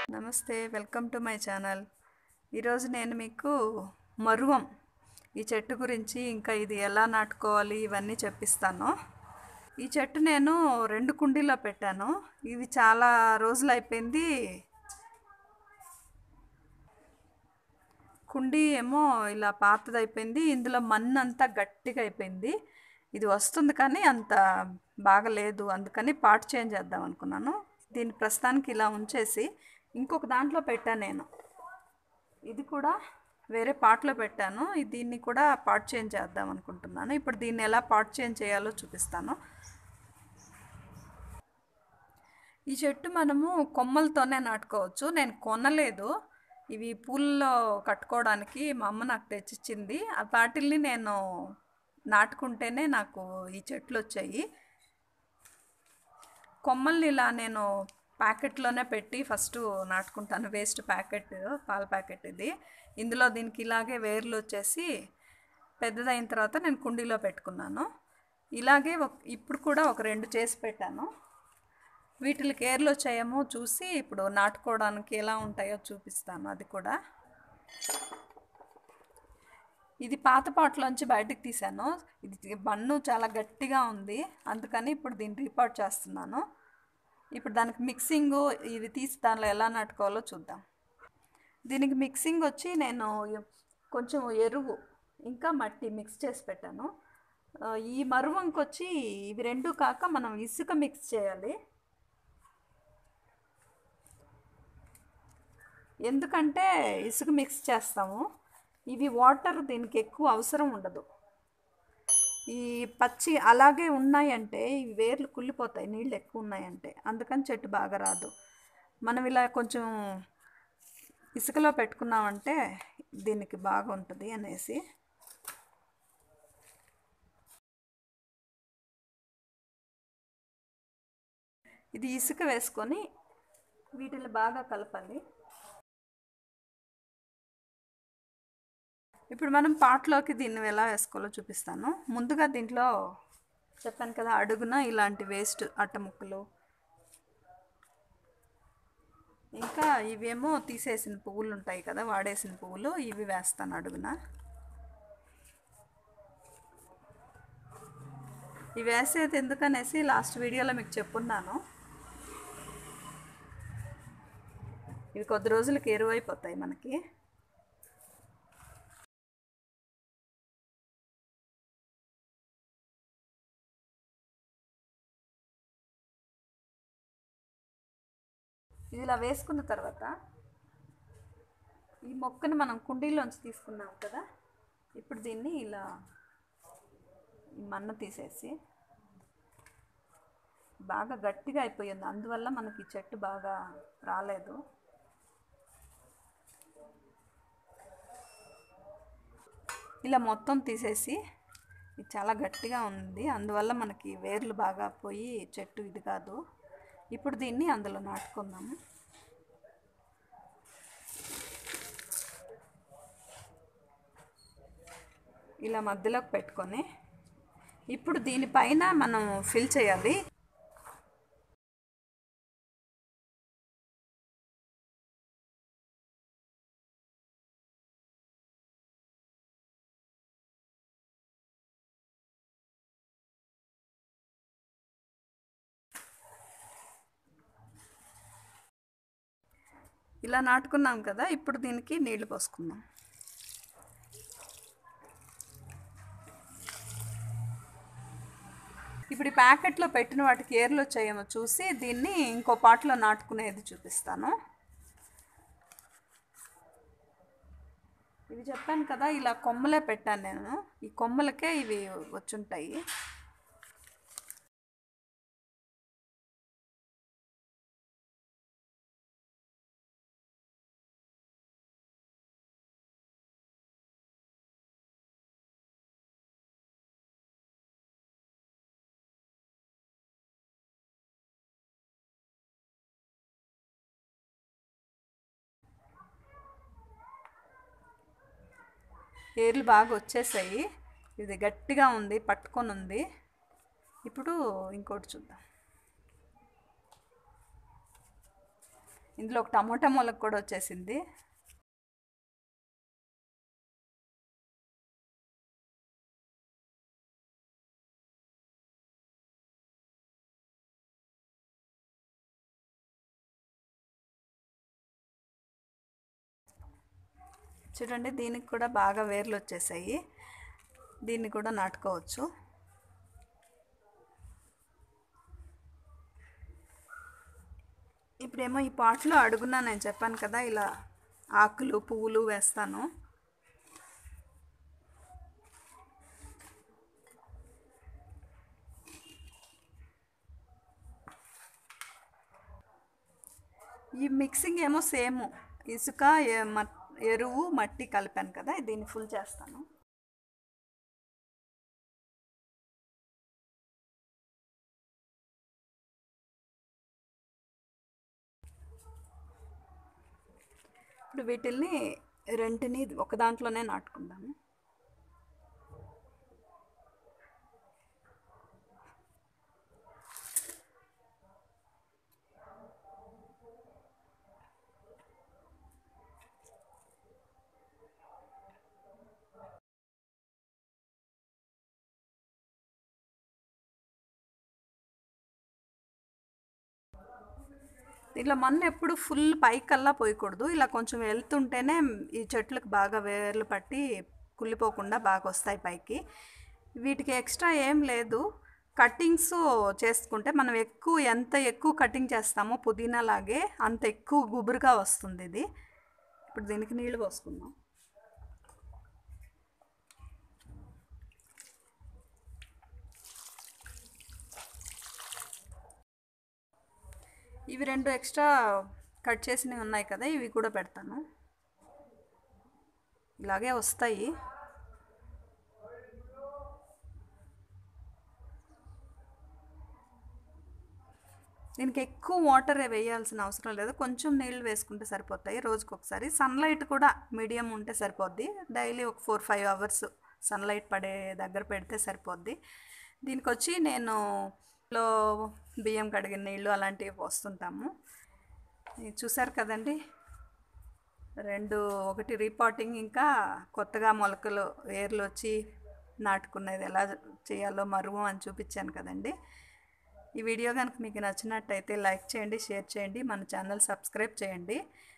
నమస్తే welcome to my channel ఈరోజు నేను మీకు మరువం ఈ చెట్టు గురించి ఇంకా ఇది ఎలా నాటుకోవాలి ఇవన్నీ చెప్పిస్తాను ఈ చెట్టు నేను రెండు కుండీలో పెట్టాను ఇది చాలా రోజులు అయిపోయింది కుండీ ఏమో ఇలా పాతదైపోయింది ఇందులో మన్ను అంతా గట్టిగా అయిపోయింది ఇది వస్తుంది కానీ అంత బాగలేదు అందుకని పార్ట్ చేంజ్ చేద్దాం అనుకున్నాను దీన్ని ప్రస్తుతానికి ఇలా ఉంచేసి ఇంకొక దాంట్లో పెట్టాను నేను ఇది కూడా వేరే పార్ట్లో పెట్టాను ఇది- దీన్ని కూడా పార్ట్ చేంజ్ చేద్దాం అనుకుంటున్నాను ఇప్పుడు దీన్ని ఎలా పార్ట్ చేంజ్ చేయాలో చూపిస్తాను ఈ చెట్టు మనము కొమ్మలతోనే నాటుకోవచ్చు నేను కొనలేదు ఇవి పూల్లో కట్టుకోవడానికి మా అమ్మ నాకు తెచ్చిచ్చింది ఆ వాటిల్ని నేను నాటుకుంటేనే నాకు ఈ చెట్లు వచ్చాయి కొమ్మల్ని ఇలా నేను ప్యాకెట్లోనే పెట్టి ఫస్ట్ నాటుకుంటాను వేస్ట్ ప్యాకెట్ పాల ప్యాకెట్ ఇది ఇందులో దీనికి ఇలాగే వేర్లు వచ్చేసి పెద్దదైన తర్వాత నేను కుండీలో పెట్టుకున్నాను ఇలాగే ఒక- ఇప్పుడు కూడా ఒక రెండు చేసి పెట్టాను వీటికి ఏర్లు వచ్చాయేమో చూసి ఇప్పుడు నాటుకోవడానికి ఎలా ఉంటాయో చూపిస్తాను అది కూడా ఇది పాత పాటలోంచి బయటకు తీసాను ఇది బన్ను చాలా గట్టిగా ఉంది అందుకని ఇప్పుడు దీన్ని రీపాట్ చేస్తున్నాను ఇప్పుడు దానికి మిక్సింగ్ ఇది తీసి దానిలో ఎలా నాటుకోవాలో చూద్దాం దీనికి మిక్సింగ్ వచ్చి నేను కొంచెం ఎరువు ఇంకా మట్టి మిక్స్ చేసి పెట్టాను ఆ, ఈ మరువంకి వచ్చి ఇవి రెండు కాక మనం ఇసుక మిక్స్ చేయాలి ఎందుకంటే ఇసుక మిక్స్ చేస్తాము ఇవి వాటర్ దీనికి ఎక్కువ అవసరం ఉండదు ఈ పచ్చి అలాగే ఉన్నాయంటే ఈ వేర్లు కుళ్ళిపోతాయి నీళ్ళు ఎక్కువ ఉన్నాయంటే అందుకని చెట్టు బాగా రాదు మనం ఇలా కొంచెం ఇసుకలో పెట్టుకున్నామంటే దీనికి బాగా ఉంటుంది అనేసి ఇది ఇసుక వేసుకొని వీటిని బాగా కలపాలి ఇప్పుడు మనం పాట్లోకి దీన్ని ఎలా వేసుకోవాలో చూపిస్తాను ముందుగా దీంట్లో చెప్పాను కదా అడుగున ఇలాంటి వేస్ట్ అట్ట ముక్కలు ఇంకా ఇవేమో తీసేసిన పువ్వులు ఉంటాయి కదా వాడేసిన పువ్వులు ఇవి వేస్తాను అడుగున ఇవి వేసేది ఎందుకనేసి లాస్ట్ వీడియోలో మీకు చెప్పున్నాను ఇవి కొద్ది రోజులకి ఎరువైపోతాయి మనకి ఇది ఇలా వేసుకున్న తర్వాత ఈ మొక్కని మనం కుండీలోంచి తీసుకున్నాం కదా ఇప్పుడు దీన్ని ఇలా ఈ మన్న తీసేసి బాగా గట్టిగా అయిపోయింది అందువల్ల మనకి ఈ చెట్టు బాగా రాలేదు ఇలా మొత్తం తీసేసి ఇది చాలా గట్టిగా ఉంది అందువల్ల మనకి వేర్లు బాగా పోయి చెట్టు ఇది కాదు ఇప్పుడు దీన్ని అందులో నాటుకుందాము ఇలా మధ్యలోకి పెట్టుకొని ఇప్పుడు దీనిపైన మనం ఫిల్ చేయాలి ఇలా నాటుకున్నాం కదా ఇప్పుడు దీనికి నీళ్లు పోసుకుందాం ఇప్పుడు ఈ ప్యాకెట్లో పెట్టిన వాటికి ఏర్లు వచ్చాయేమో చూసి దీన్ని ఇంకో పాటలో నాటుకునేది చూపిస్తాను ఇవి చెప్పాను కదా ఇలా కొమ్మలే పెట్టాను నేను ఈ కొమ్మలకే ఇవి వచ్చుంటాయి ఏర్లు బాగా వచ్చేసాయి ఇది గట్టిగా ఉంది పట్టుకొని ఉంది ఇప్పుడు ఇంకోటి చూద్దాం ఇందులో ఒక టమోటా మొలక కూడా వచ్చేసింది చూడండి దీనికి కూడా బాగా వేర్లు వచ్చేసాయి దీన్ని కూడా నాటుకోవచ్చు ఇప్పుడేమో ఈ పాట్లో అడుగున్నా నేను చెప్పాను కదా ఇలా ఆకులు పువ్వులు వేస్తాను ఈ మిక్సింగ్ ఏమో సేమ్ ఇసుక ఏ- మ- ఎరువు మట్టి కలిపాను కదా దీన్ని ఫుల్ చేస్తాను ఇప్పుడు వీటిల్ని రెంటిని ఒక దాంట్లోనే నాటుకుందాము దీంట్లో మన్ను ఎప్పుడు ఫుల్ పైకల్లా పోయకూడదు ఇలా కొంచెం వెళ్తుంటేనే ఈ చెట్లకు బాగా వేర్లు పట్టి కుళ్ళిపోకుండా బాగా వస్తాయి పైకి వీటికి ఎక్స్ట్రా ఏం లేదు కట్టింగ్స్ చేసుకుంటే మనం ఎక్కువ ఎంత ఎక్కువ కటింగ్ చేస్తామో పుదీనా లాగే అంత ఎక్కువ గుబురుగా వస్తుంది ఇది ఇప్పుడు దీనికి నీళ్ళు పోసుకుందాం ఇవి రెండు ఎక్స్ట్రా కట్ చేసినవి ఉన్నాయి కదా ఇవి కూడా పెడతాను ఇలాగే వస్తాయి దీనికి ఎక్కువ వాటర్ వేయాల్సిన అవసరం లేదు కొంచెం నీళ్ళు వేసుకుంటే సరిపోతాయి రోజుకి ఒకసారి సన్లైట్ కూడా మీడియం ఉంటే సరిపోద్ది డైలీ ఒక ఫోర్ ఫైవ్ అవర్స్ సన్లైట్ పడే దగ్గర పెడితే సరిపోద్ది దీనికి వచ్చి నేను లో బియ్యం కడిగిన నీళ్ళు అలాంటివి పోస్తుంటాము ఇది చూసారు కదండి రెండు ఒకటి రీపాటింగ్ ఇంకా కొత్తగా మొలకలు వేర్లు వచ్చి నాటుకునేది ఎలా చేయాలో మరువు అని చూపించాను కదండి ఈ వీడియో కనుక మీకు నచ్చినట్టయితే లైక్ చేయండి షేర్ చేయండి మన ఛానల్ సబ్స్క్రైబ్ చేయండి